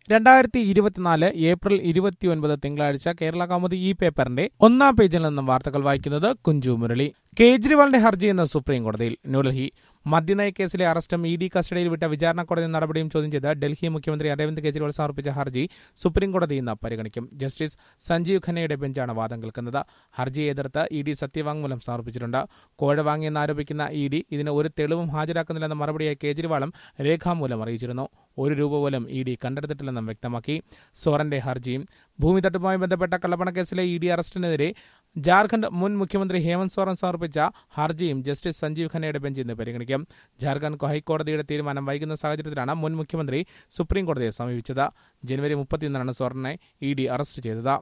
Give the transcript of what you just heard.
രണ്ടായിരത്തി ഇരുപത്തിനാല് ഏപ്രിൽ ഇരുപത്തിയൊൻപത് തിങ്കളാഴ്ച കേരള കൗമുദി ഈ പേപ്പറിന്റെ ഒന്നാം പേജിൽ നിന്നും വാർത്തകൾ വായിക്കുന്നത് കുഞ്ചു മുരളി കേജ്രിവാളിന്റെ ഹർജി ഇന്ന് സുപ്രീം കോടതിയിൽ ന്യൂഡൽഹി മദ്യനയ കേസിലെ അറസ്റ്റും ഇ ഡി കസ്റ്റഡിയിൽ വിട്ട വിചാരണ കോടതി നടപടിയും ചോദ്യം ചെയ്ത് ഡൽഹി മുഖ്യമന്ത്രി അരവിന്ദ് കെജ്രിവാൾ സമർപ്പിച്ച ഹർജി സുപ്രീം കോടതി ഇന്ന് പരിഗണിക്കും ജസ്റ്റിസ് സഞ്ജീവ് ഖന്നയുടെ ബെഞ്ചാണ് വാദം കേൾക്കുന്നത് ഹർജിയെ എതിർത്ത് ഇ ഡി സത്യവാങ്മൂലം സമർപ്പിച്ചിട്ടുണ്ട് കോഴ വാങ്ങിയെന്നാരോപിക്കുന്ന ഇ ഡി ഇതിന് ഒരു തെളിവും ഹാജരാക്കുന്നില്ലെന്ന മറുപടിയായി കേജ്രിവാളും രേഖാമൂലം അറിയിച്ചിരുന്നു ഒരു രൂപ പോലും ഇ ഡി കണ്ടെടുത്തിട്ടില്ലെന്നും വ്യക്തമാക്കി സോറന്റെ ഹർജിയും ഭൂമി തട്ടിപ്പുമായി ബന്ധപ്പെട്ട കള്ളപ്പണക്കേസിലെ ഇ ഡി അറസ്റ്റിനെതിരെ ജാർഖണ്ഡ് മുൻ മുഖ്യമന്ത്രി ഹേമന്ത് സോറൻ സമർപ്പിച്ച ഹർജിയും ജസ്റ്റിസ് സഞ്ജീവ് ഖന്നയുടെ ബെഞ്ച് ഇന്ന് പരിഗണിക്കും ജാർഖണ്ഡ് ഹൈക്കോടതിയുടെ തീരുമാനം വൈകുന്ന സാഹചര്യത്തിലാണ് മുൻ മുഖ്യമന്ത്രി സുപ്രീം കോടതിയെ സമീപിച്ചത് ജനുവരി മുപ്പത്തിയൊന്നിനാണ് സോറനെ ഇ ഡി അറസ്റ്റ് ചെയ്തത്